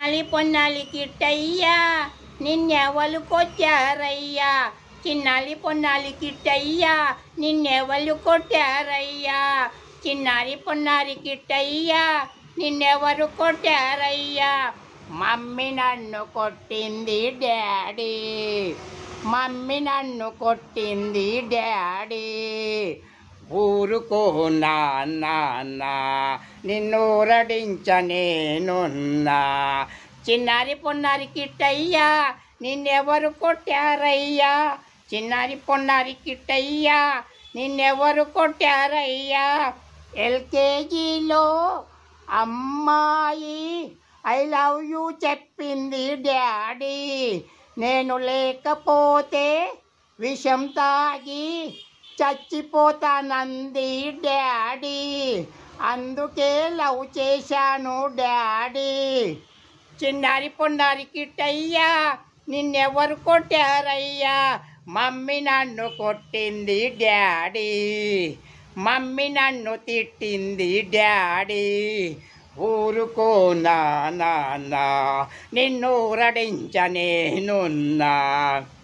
అలి పొన్నాలి కిట్టయ్యా నిన్నెవలు కొట్టారయ్యా చిన్నాలి పొన్నాలి కిట్టయ్యా నిన్నెవలు కొట్టారయ్యా చిన్నారి పొన్నారి కిట్టయ్యా నిన్నెవరు కొట్టారయ్యా మమ్మీ నన్ను కొట్టింది డాడీ మమ్మీ నన్ను కొట్టింది డాడీ ఊరుకో నాన్న నిన్ను రడించనేనున్నా చిన్నారి పొన్నారి కిట్టయ్యా నిన్నెవరు కొట్టారయ్యా చిన్నారి పొన్నారి కిట్టయ్యా నిన్నెవరు కొట్టారయ్యా ఎల్కేజీలో అమ్మాయి ఐ లవ్ యూ చెప్పింది డాడీ నేను లేకపోతే విషం తాగి చచ్చిపోతానంది డాడీ అందుకే లవ్ చేశాను డాడీ చిన్నారి పొన్నారి కిట్టయ్యా నిన్నెవరు కొట్టారయ్యా మమ్మీ నన్ను కొట్టింది డాడీ మమ్మీ నన్ను తిట్టింది డాడీ ఊరుకో నాన్న నిన్ను రడించనేనున్నా